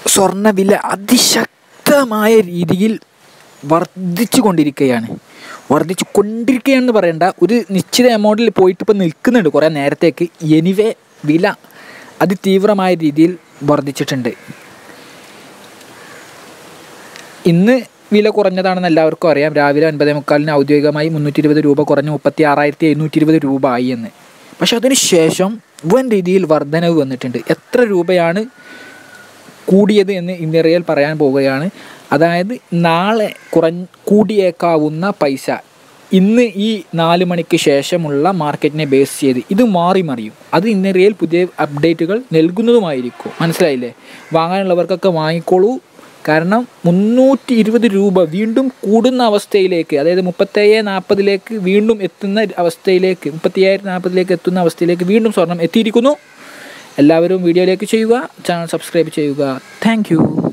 സ്വർണ്ണവില അതിശക്തമായ രീതിയിൽ വർദ്ധിച്ചു കൊണ്ടിരിക്കുകയാണ് വർദ്ധിച്ചു കൊണ്ടിരിക്കുകയാണെന്ന് പറയണ്ട ഒരു നിശ്ചിത എമൗണ്ടിൽ പോയിട്ട് ഇപ്പോൾ നിൽക്കുന്നുണ്ട് കുറേ നേരത്തേക്ക് എനിവേ വില അതിതീവ്രമായ രീതിയിൽ വർദ്ധിച്ചിട്ടുണ്ട് ഇന്ന് വില കുറഞ്ഞതാണെന്ന് എല്ലാവർക്കും അറിയാം രാവിലെ ഒൻപതേ മുക്കാലിന് ഔദ്യോഗികമായി മുന്നൂറ്റി ഇരുപത് രൂപ കുറഞ്ഞ് മുപ്പത്തി ആറായിരത്തി എഴുന്നൂറ്റി ഇരുപത് രൂപ ആയി എന്ന് പക്ഷെ അതിന് ശേഷം വൻ രീതിയിൽ വർധനവ് വന്നിട്ടുണ്ട് എത്ര രൂപയാണ് കൂടിയത് എന്ന് ഇന്ത്യറിയൽ പറയാൻ പോവുകയാണ് അതായത് നാളെ കുറഞ്ഞ കൂടിയേക്കാവുന്ന പൈസ ഇന്ന് ഈ നാല് മണിക്ക് ശേഷമുള്ള മാർക്കറ്റിനെ ബേസ് ചെയ്ത് ഇത് മാറി മറിയും അത് ഇന്ത്യറിയൽ പുതിയ അപ്ഡേറ്റുകൾ നൽകുന്നതുമായിരിക്കും മനസ്സിലായില്ലേ വാങ്ങാനുള്ളവർക്കൊക്കെ വാങ്ങിക്കോളൂ കാരണം മുന്നൂറ്റി ഇരുപത് രൂപ വീണ്ടും കൂടുന്ന അവസ്ഥയിലേക്ക് അതായത് മുപ്പത്തേഴ് നാൽപ്പതിലേക്ക് വീണ്ടും എത്തുന്ന അവസ്ഥയിലേക്ക് മുപ്പത്തിയായിരത്തി നാൽപ്പതിലേക്ക് എത്തുന്ന അവസ്ഥയിലേക്ക് വീണ്ടും സ്വർണം എത്തിയിരിക്കുന്നു എല്ലാവരും വീഡിയോയിലേക്ക് ചെയ്യുക ചാനൽ സബ്സ്ക്രൈബ് ചെയ്യുക താങ്ക്